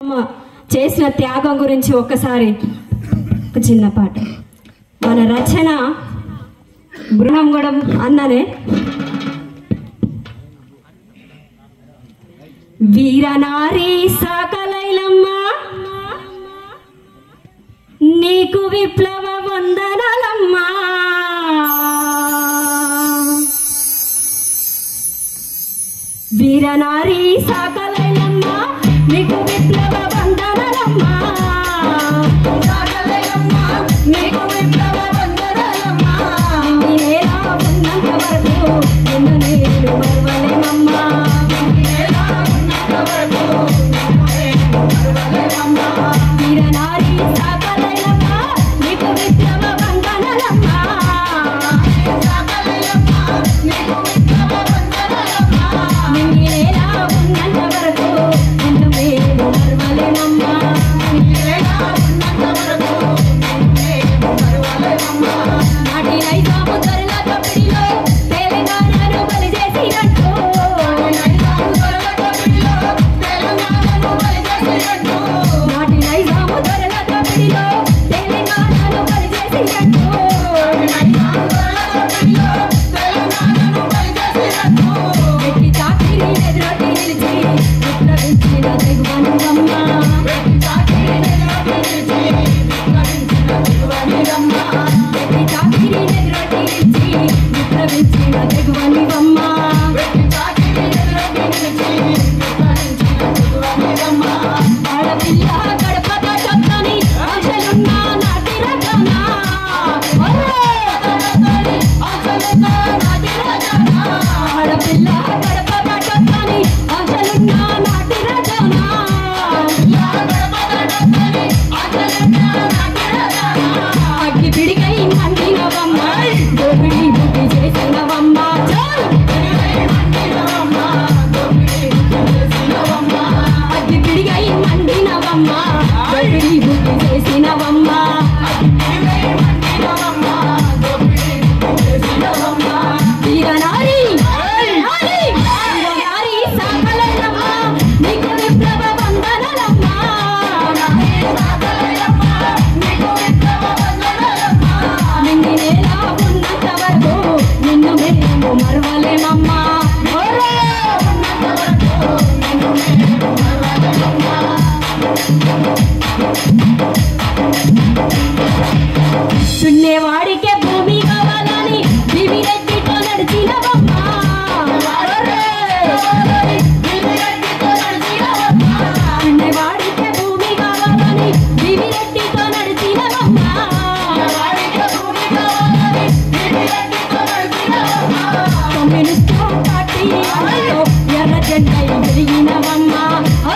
అమ్మ చేసిన త్యాగం గురించి ఒక్కసారి ఒక చిన్న పాట మన రచన బృహం కూడా అన్ననే వీరనారీ సాకలైలమ్మ నీకు విప్లవ వందనాలమ్మా వీరనారీ సాకలైలమ్మ నీకు విప్లవ వందనాలమ్మా సాకలైలమ్మ నీకు విప్లవ వందనాలమ్మా నీలా ఉన్నంత వరకు నిన్ను నేను మరవలేనమ్మా నీలా ఉన్నంత వరకు వీరనారీ సాకలైలమ్మ నీకు విప్లవ వందనాలమ్మా సాకలైలమ్మ నీకు విప్లవ వందనాలమ్మా నిన్నేలా ఉన్నంత వరకు నిన్ను మేము మరవలేనమ్మా నిన్నేలా ఉన్నంత వరకు నిన్ను మేము మరవలేనమ్మా నాటి నైజాము ధరల దోపిడీలో తెలంగాణను బలి చేసినట్టు నైజాము ధరల దోపిడీలో తెలంగాణను బలి చేసినట్టు నాటి నైజాము ధరల దోపిడీలో తెలంగాణను బలి చేసినట్టు నైజాము ధరల దోపిడీలో తెలంగాణను బలి చేసినట్టు వెట్టి చాకిరి ఎదురొట్టి నిలిచి విప్లవించిన దిగువనుగమ్మ వెట్టి చాకిరి ఎదురొట్టి నిలిచి విప్లవించిన దిగువనుగమ్మ వెట్టి చాకిరి ఎదురొట్టి నిలిచి విప్లవించిన దిగువనుగమ్మ వెట్టి చాకిరి ఎదురొట్టి నిలిచి విప్లవించిన దిగువనుగమ్మ ఆడపిల్ల గడప దాటొద్దని ఆశలున్న నాటి రచన ఆశలున్న నాటి రచన ఆడపిల్ల గడప దాటొద్దని ఆశలున్న నాటి రచన గడప దాటొద్దని ఆశలున్న నాటి రచన అగ్గి పిడికై మండినవమ్మ దోపిడి బుద్ధి చేసినవమ్మ చాలు అగ్గి పిడికై మండినవమ్మ దోపిడి బుద్ధి చేసినవమ్మ వీరనారి నారి వీరనారి సాకలైనమ్మ నీకు విప్లవ వందనాలమ్మ నీకు విప్లవ వందనాలమ్మ నిన్ను నేలా ఉన్నంత వరకు నిన్ను మేము మరవలేమమ్మా ఉన్నంత వరకు నిన్ను మేము మరవలేమమ్మా చున్నేవాడికే భూమి కావాలని దివిరెడ్డితో నడిచినవమ్మా చున్నేవాడికే భూమి కావాలని దివిరెడ్డితో నడిచినవమ్మా కమ్యూనిస్టు పార్టీ అండతో ఎర్ర జెండా ఎగిరినవమ్మా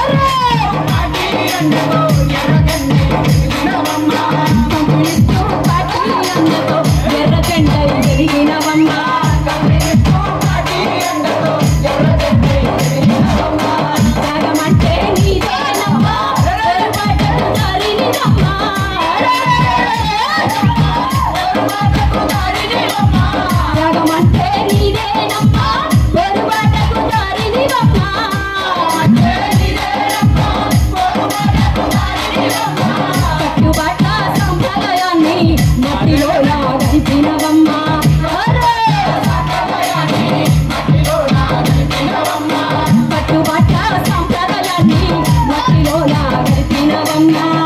కమ్యూనిస్టు పార్టీ అండతో ఎర్ర జెండా ఎగిరినవమ్మా త్యాగమంటే నీదేనమ్మా పొరపాటుకు దారినిదమ్మా త్యాగమంటే నీదేనమ్మా పొరపాటుకు దారినిదమ్మా కట్టుబాట సంప్రదాయాన్ని మట్టిలో గడిపినవమ్మా కట్టుబాట సంప్రదాయాన్ని మట్టిలో గడిపినవమ్మా